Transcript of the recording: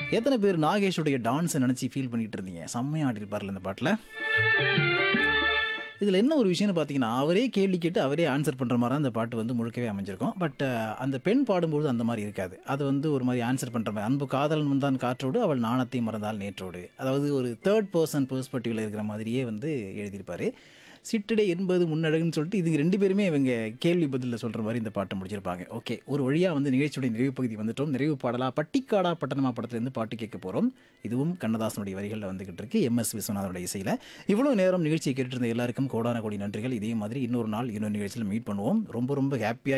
எத்தனை பேர் நாகேஷுடைய டான்ஸை நினச்சி ஃபீல் பண்ணிட்டு இருந்தீங்க செம்மையாக ஆடிருப்பார்ல இந்த பாட்டில் இதில் என்ன ஒரு விஷயம்னு பார்த்தீங்கன்னா அவரே கேள்வி கேட்டு அவரே ஆன்சர் பண்ணுற மாதிரி தான் அந்த பாட்டு வந்து முழுக்கவே அமைஞ்சிருக்கும் பட் அந்த பெண் பாடும்போது அந்த மாதிரி இருக்காது அது வந்து ஒரு மாதிரி ஆன்சர் பண்ணுற மாதிரி அன்பு காதலன் வந்தான் காற்றோடு அவள் நாணத்தை மறந்தால் நேற்றோடு அதாவது ஒரு தேர்ட் பர்சன் பெர்ஸ்பெக்டிவில் இருக்கிற மாதிரியே வந்து எழுதியிருப்பார் சிட்டடே என்பது முன்னழகுன்னு சொல்லிட்டு இதுக்கு ரெண்டு பேருமே இவங்க கேள்வி பதிலில் சொல்கிற மாதிரி இந்த பாட்டை முடிச்சிருப்பாங்க ஓகே ஒரு வழியாக வந்து நிகழ்ச்சியுடைய நிறைவு பகுதி வந்துட்டோம் நிறைவு பாடலா பட்டிக்காடா பட்டணமா படத்துலேருந்து பாட்டு கேட்க போகிறோம் இதுவும் கண்ணதாசனுடைய வரிகளில் வந்துகிட்டு இருக்கு எம்எஸ் விஸ்வநாதனுடைய இசையில் இவ்வளோ நேரம் நிகழ்ச்சியை கேட்டுருந்த எல்லாருக்கும் கோடான கோடி நன்றிகள் இதே மாதிரி இன்னொரு நாள் இன்னொரு நிகழ்ச்சியில் மீட் பண்ணுவோம் ரொம்ப ரொம்ப ஹாப்பியாக